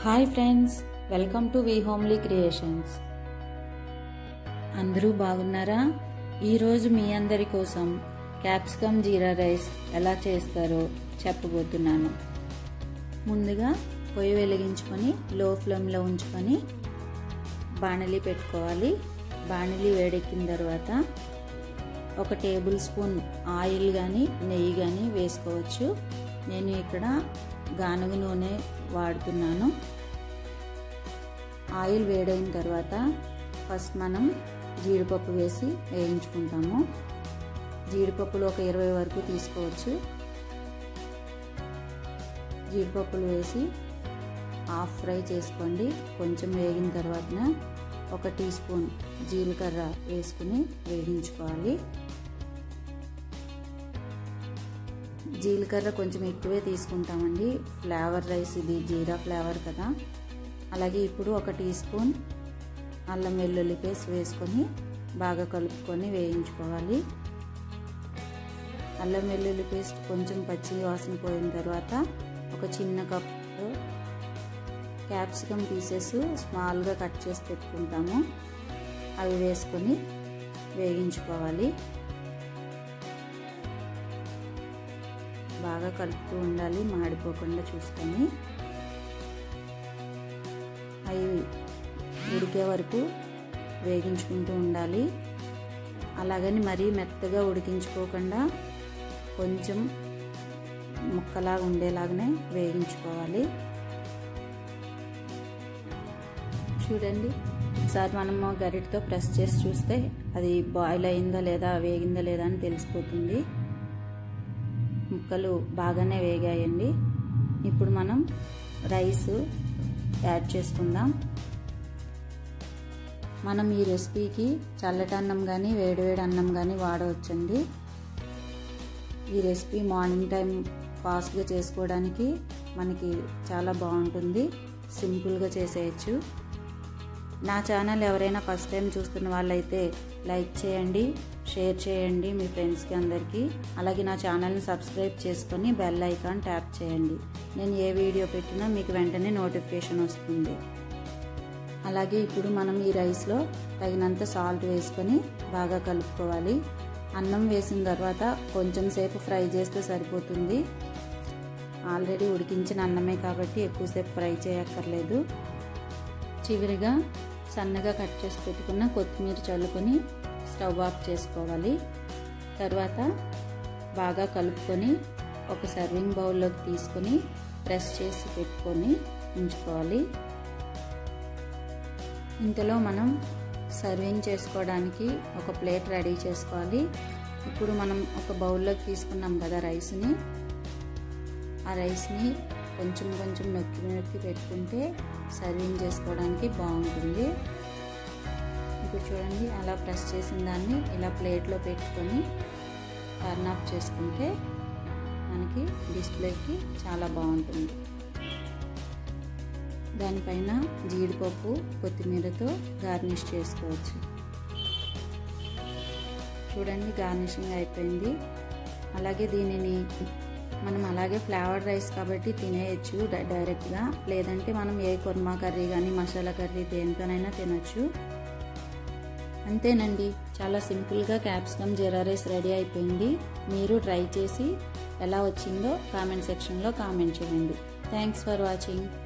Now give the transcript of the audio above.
hi friends welcome to V homely creations అందరూ బాగున్నారా ఈరోజు మీ అందరి కోసం క్యాప్సికమ్ జీరా రైస్ ఎలా చేస్తారో చెప్పబోతున్నాను ముందుగా పొయ్యి వెలిగించుకొని లో ఫ్లేమ్లో ఉంచుకొని బాణలి పెట్టుకోవాలి బాణలి వేడెక్కిన తర్వాత ఒక టేబుల్ స్పూన్ ఆయిల్ కానీ నెయ్యి కానీ వేసుకోవచ్చు నేను ఇక్కడ గానుగ నూనె వాడుతున్నాను ఆయిల్ వేడైన తర్వాత ఫస్ట్ మనం జీడిపప్పు వేసి వేయించుకుంటాము జీడిపప్పులు ఒక ఇరవై వరకు తీసుకోవచ్చు జీడిపప్పులు వేసి హాఫ్ ఫ్రై చేసుకోండి కొంచెం వేగిన తర్వాత ఒక టీ స్పూన్ జీలకర్ర వేసుకుని వేగించుకోవాలి జీలకర్ర కొంచెం ఎక్కువే తీసుకుంటామండి ఫ్లేవర్ రైస్ ఇది జీరా ఫ్లేవర్ కదా అలాగే ఇప్పుడు ఒక టీ స్పూన్ అల్లం వెల్లుల్లి పేస్ట్ వేసుకొని బాగా కలుపుకొని వేయించుకోవాలి అల్లం వెల్లుల్లి పేస్ట్ కొంచెం పచ్చి వాసన పోయిన తర్వాత ఒక చిన్న కప్పు క్యాప్సికమ్ పీసెస్ స్మాల్గా కట్ చేసి పెట్టుకుంటాము అవి వేసుకొని వేగించుకోవాలి బాగా కలుపుతూ ఉండాలి మాడిపోకుండా చూసుకొని అవి ఉడికే వరకు వేగించుకుంటూ ఉండాలి అలాగని మరీ మెత్తగా ఉడికించుకోకుండా కొంచెం ముక్కలాగా ఉండేలాగానే వేగించుకోవాలి చూడండి ఒకసారి మనము గరిటతో ప్రెస్ చేసి చూస్తే అది బాయిల్ అయిందా లేదా వేగిందా లేదా అని తెలిసిపోతుంది ముక్కలు బాగానే వేగాయండి ఇప్పుడు మనం రైస్ యాడ్ చేసుకుందాం మనం ఈ రెసిపీకి చల్లటి అన్నం కానీ వేడివేడి అన్నం కానీ వాడవచ్చండి ఈ రెసిపీ మార్నింగ్ టైం ఫాస్ట్గా చేసుకోవడానికి మనకి చాలా బాగుంటుంది సింపుల్గా చేసేయచ్చు నా ఛానల్ ఎవరైనా ఫస్ట్ టైం చూస్తున్న వాళ్ళైతే లైక్ చేయండి షేర్ చేయండి మీ ఫ్రెండ్స్కి అందరికీ అలాగే నా ఛానల్ని సబ్స్క్రైబ్ చేసుకొని బెల్ ఐకాన్ ట్యాప్ చేయండి నేను ఏ వీడియో పెట్టినా మీకు వెంటనే నోటిఫికేషన్ వస్తుంది అలాగే ఇప్పుడు మనం ఈ రైస్లో తగినంత సాల్ట్ వేసుకొని బాగా కలుపుకోవాలి అన్నం వేసిన తర్వాత కొంచెం సేపు ఫ్రై చేస్తే సరిపోతుంది ఆల్రెడీ ఉడికించిన అన్నమే కాబట్టి ఎక్కువసేపు ఫ్రై చేయక్కర్లేదు చివరిగా సన్నగా కట్ చేసి పెట్టుకున్న కొత్తిమీర చల్లుకొని స్టవ్ ఆఫ్ చేసుకోవాలి తర్వాత బాగా కలుపుకొని ఒక సర్వింగ్ బౌల్లోకి తీసుకొని ప్రెస్ చేసి పెట్టుకొని ఉంచుకోవాలి ఇంతలో మనం సర్వింగ్ చేసుకోవడానికి ఒక ప్లేట్ రెడీ చేసుకోవాలి ఇప్పుడు మనం ఒక బౌల్లోకి తీసుకున్నాం కదా రైస్ని ఆ రైస్ని కొంచెం కొంచెం నొక్కి నొక్కి పెట్టుకుంటే సర్వింగ్ చేసుకోవడానికి బాగుంటుంది ఇప్పుడు చూడండి అలా ప్రెస్ చేసిన దాన్ని ఇలా ప్లేట్లో పెట్టుకొని టర్న్ ఆఫ్ చేసుకుంటే మనకి డిస్ప్లేకి చాలా బాగుంటుంది దానిపైన జీడిపప్పు కొత్తిమీరతో గార్నిష్ చేసుకోవచ్చు చూడండి గార్నిషింగ్ అయిపోయింది అలాగే దీనిని మనం అలాగే ఫ్లేవర్ రైస్ కాబట్టి తినేయచ్చు డైరెక్ట్గా లేదంటే మనం ఏ కుర్మా కర్రీ కానీ మసాలా కర్రీ దేనితోనైనా తినచ్చు అంతేనండి చాలా సింపుల్గా క్యాప్సికమ్ జీరా రైస్ రెడీ అయిపోయింది మీరు ట్రై చేసి ఎలా వచ్చిందో కామెంట్ సెక్షన్లో కామెంట్ చేయండి థ్యాంక్స్ ఫర్ వాచింగ్